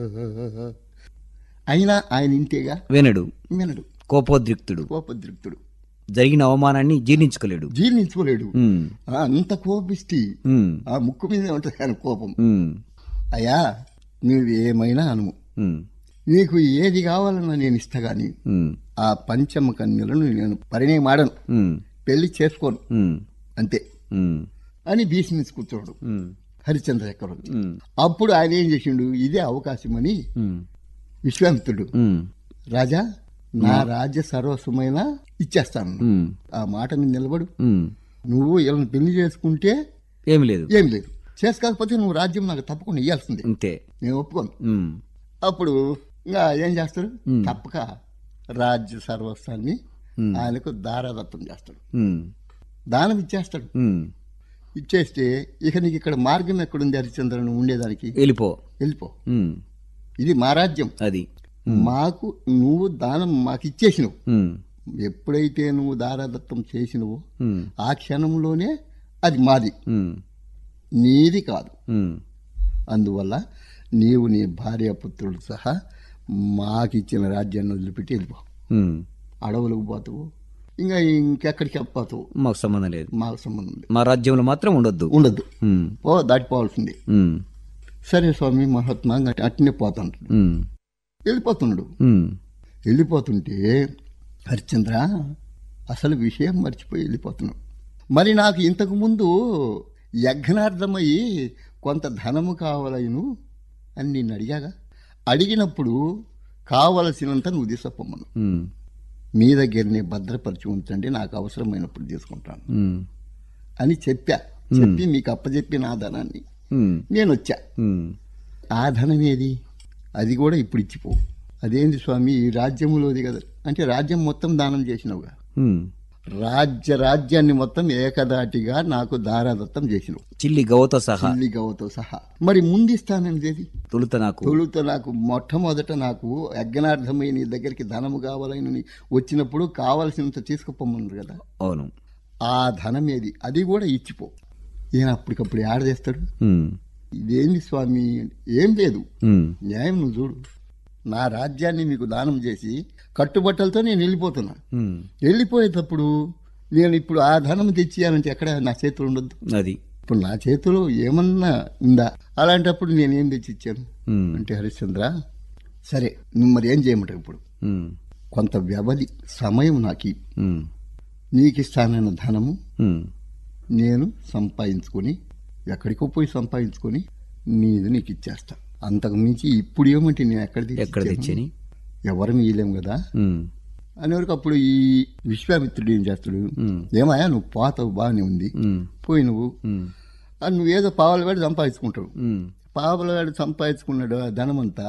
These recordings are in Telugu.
అయినా ఆయన ఇంటేగా వినడు వినడు కోపోద్రిక్తుడు కోపద్రిక్తుడు జరిగిన అవమానాన్ని జీర్ణించుకోలేడు జీర్ణించుకోలేడు ఉమ్, ఆ, అంత కోపిష్టి ఉమ్, ఆ ముక్కు మీదే ఉంటుంది ఆయన కోపం ఉమ్, అయ్యా నువ్వు ఏమైనా అనుము ఉమ్, నీకు ఏది కావాలన్నా నేను ఇస్తా గాని ఉమ్, ఆ పంచమ కన్యలను నేను పరిణయమాడను ఉమ్, పెళ్లి చేసుకోను ఉమ్, అంతే ఉమ్, అని భీష్మించి కూర్చోడు ఉమ్, హరిశ్చంద్ర చక్రవర్తి ఉమ్, అప్పుడు ఆయన ఏం చేసిండు ఇదే అవకాశం అని ఉమ్, విశ్వామిత్రుడు ఉమ్, రాజా నా రాజ్య సర్వస్వమైన ఇచ్చేస్తాను ఉమ్, ఆ మాట మీద నిలబడు ఉమ్. నువ్వు ఇలా పెళ్లి చేసుకుంటే ఏమి లేదు ఏం లేదు చేసుకోకపోతే నువ్వు రాజ్యం నాకు తప్పకుండా ఇవ్వాల్సిందే అంతే నేను ఒప్పుకోను ఉమ్, అప్పుడు ఇంకా ఏం చేస్తాడు తప్పక రాజ్య సర్వస్వాన్ని ఆయనకు దారాదత్తం చేస్తాడు ఉమ్, దానం ఇచ్చేస్తాడు ఉమ్. ఇచ్చేస్తే ఇక నీకు ఇక్కడ మార్గం ఎక్కడుంది హరిశ్చంద్ర నువ్వు ఉండేదానికి వెళ్ళిపో వెళ్ళిపో ఉమ్, ఇది మా రాజ్యం అది మాకు నువ్వు దానం మాకు ఇచ్చేసినవు ఉమ్, ఎప్పుడైతే నువ్వు దారాదత్తం చేసినవో ఉమ్, ఆ క్షణంలోనే అది మాది ఉమ్, నీది కాదు ఉమ్, అందువల్ల నీవు నీ భార్య పుత్రుడు సహా మాకిచ్చిన రాజ్యాన్ని వదిలిపెట్టి వెళ్ళిపో ఉమ్. అడవులకు పోతావు ఇంకా ఇంకెక్కడికి పోతావు మాకు సంబంధం లేదు మాకు సంబంధం లేదు మా రాజ్యంలో మాత్రం ఉండొద్దు ఉండద్దు ఉమ్, ఓ దాటిపోవాల్సింది ఉమ్, సరే స్వామి మహాత్మా ఇంకా అట్నే పోతాడు ఉమ్, వెళ్ళిపోతున్నాడు ఉమ్, వెళ్ళిపోతుంటే హరిశ్చంద్ర అసలు విషయం మర్చిపోయి వెళ్ళిపోతున్నాడు మరి నాకు ఇంతకు ముందు యజ్ఞార్థమయ్యి కొంత ధనము కావాలను అని నిన్ను అడిగాగా అడిగినప్పుడు కావలసినంత నువ్వు తీసుకుపోమను ఉమ్, మీ దగ్గరనే భద్రపరిచి ఉంచండి నాకు అవసరమైనప్పుడు తీసుకుంటాను ఉమ్, అని చెప్పా చెప్పి మీకు అప్పచెప్పిన ఆ ధనాన్ని ఉమ్, నేను వచ్చా ఉమ్, ఆ ధనం ఏది అది కూడా ఇప్పుడు ఇచ్చిపో అదేంది స్వామి ఈ రాజ్యములోది కదా అంటే రాజ్యం మొత్తం దానం చేసినావుగా ఉమ్. రాజ్య రాజ్యాన్ని మొత్తం ఏకదాటిగా నాకు దారాదత్తం చేసినావు చిల్లి గవతో సహా చిల్లి గవతో సహా మరి ముందిస్తానని ఏది తొలుత నాకు తొలుత నాకు మొట్టమొదట నాకు యజ్ఞార్థమై నీ దగ్గరికి ధనము కావాలని వచ్చినప్పుడు కావలసినంత తీసుకుపోమన్నారు కదా అవును ఆ ధనం ఏది అది కూడా ఇచ్చిపో ఈయన అప్పటికప్పుడు యాడ చేస్తాడు ఉమ్, ఇదేంది స్వామి ఏం లేదు ఉమ్, న్యాయం నువ్వు చూడు నా రాజ్యాన్ని మీకు దానం చేసి కట్టుబట్టలతో నేను వెళ్ళిపోతున్నా ఉమ్. వెళ్ళిపోయేటప్పుడు నేను ఇప్పుడు ఆ ధనం తెచ్చియాలంటే ఎక్కడ నా చేతులు ఉండొద్దు అది ఇప్పుడు నా చేతిలో ఏమన్నా ఉందా అలాంటప్పుడు నేనేం తెచ్చి ఇచ్చాను ఉమ్, అంటే హరిశ్చంద్ర సరే నువ్వు మరి ఏం చేయమంటావు ఇప్పుడు ఉమ్, కొంత వ్యవధి సమయం నాకు ఇయ్యి. ఉమ్, నీకు ఇస్తానన్న ధనము ఉమ్, నేను సంపాదించుకొని ఎక్కడికో పోయి సంపాదించుకొని నీది నీకు ఇచ్చేస్తా అంతకు మించి ఇప్పుడు ఏమంటే నేను ఎక్కడ తెచ్చి ఎక్కడ ఇచ్చాను? తెచ్చని ఎవరు మీయలేం కదా ఉమ్, అనేవరకు అప్పుడు ఈ విశ్వామిత్రుడు ఏం చేస్తాడు ఉమ్, ఏమయ్యా నువ్వు పోతావు బాగానే ఉంది ఉమ్, పోయి నువ్వు ఉమ్, అది నువ్వేదో పావుల వేడి సంపాదించుకుంటావు ఉమ్, పావుల వేడి సంపాదించుకున్నాడు ఆ ధనమంతా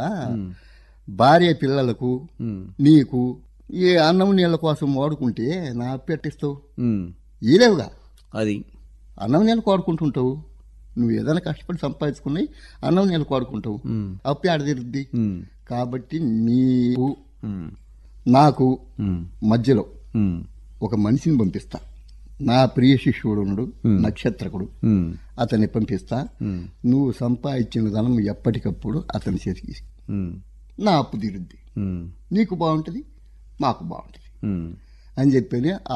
భార్య పిల్లలకు ఉమ్, నీకు ఈ అన్నం నీళ్ళ కోసం వాడుకుంటే నా పెట్టిస్తావు ఉమ్. ఈలేవుగా అది అన్నం నీళ్ళు వాడుకుంటుంటావు నువ్వు ఏదైనా కష్టపడి సంపాదించుకున్నాయి అన్నం నీళ్ళు వాడుకుంటావు ఉమ్, అప్పే ఆడదిరుద్ది ఉమ్, కాబట్టి నీకు ఉమ్, నాకు ఉమ్, మధ్యలో ఉమ్, ఒక మనిషిని పంపిస్తా నా ప్రియ శిష్యుడు ఉన్నాడు నక్షత్రకుడు ఉమ్, అతన్ని పంపిస్తా ఉమ్, నువ్వు సంపాదించిన ధనం ఎప్పటికప్పుడు అతని చేతికి ఇస్తా. ఉమ్, నా అప్పు తీరుద్ది ఉమ్, నీకు బాగుంటుంది మాకు బాగుంటుంది ఉమ్, అని చెప్పి ఆ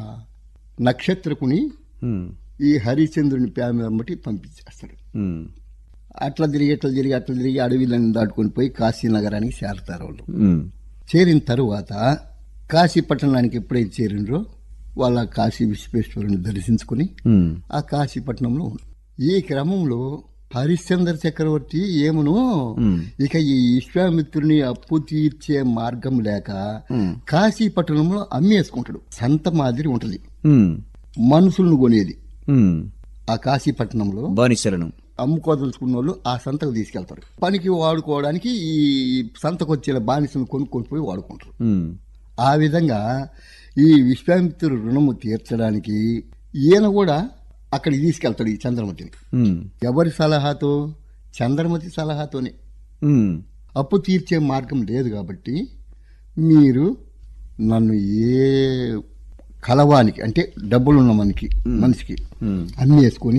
నక్షత్రకుని ఉమ్, ఈ హరిచంద్రుని ప్రేమ వెంబటి పంపించేస్తాడు ఉమ్, అట్లా తిరిగి ఇట్లా తిరిగి అట్లా తిరిగి అడవిలను దాటుకొని పోయి కాశీ నగరానికి చేరతారు వాళ్ళు ఉమ్, చేరిన తరువాత కాశీ పట్టణానికి ఎప్పుడైతే చేరినరో వాళ్ళ కాశీ విశ్వేశ్వరుని దర్శించుకుని ఉమ్, ఆ కాశీపట్నంలో ఉంది ఈ క్రమంలో హరిశ్చంద్ర చక్రవర్తి ఏమను ఉమ్, ఇక ఈ విశ్వామిత్రుని అప్పు తీర్చే మార్గం లేక ఉమ్, కాశీపట్టణంలో అమ్మేసుకుంటాడు సంత మాదిరి ఉంటది ఉమ్, మనుషులను కొనేది ఉమ్. ఆ కాశీపట్నంలో బానిసలను అమ్ముకోదలుచుకున్న వాళ్ళు ఆ సంతకు తీసుకెళ్తారు పనికి వాడుకోవడానికి ఈ సంతకు వచ్చే బానిసను కొనుక్కొని పోయి వాడుకుంటారు ఉమ్, ఆ విధంగా ఈ విశ్వామిత్రుడు రుణము తీర్చడానికి ఈయన కూడా అక్కడికి తీసుకెళ్తాడు ఈ చంద్రమతిని ఉమ్, ఎవరి సలహాతో చంద్రమతి సలహాతోనే ఉమ్, అప్పు తీర్చే మార్గం లేదు కాబట్టి మీరు నన్ను ఏ కలవానికి అంటే డబ్బులున్న మనకి మనిషికి ఉమ్. అన్ని వేసుకొని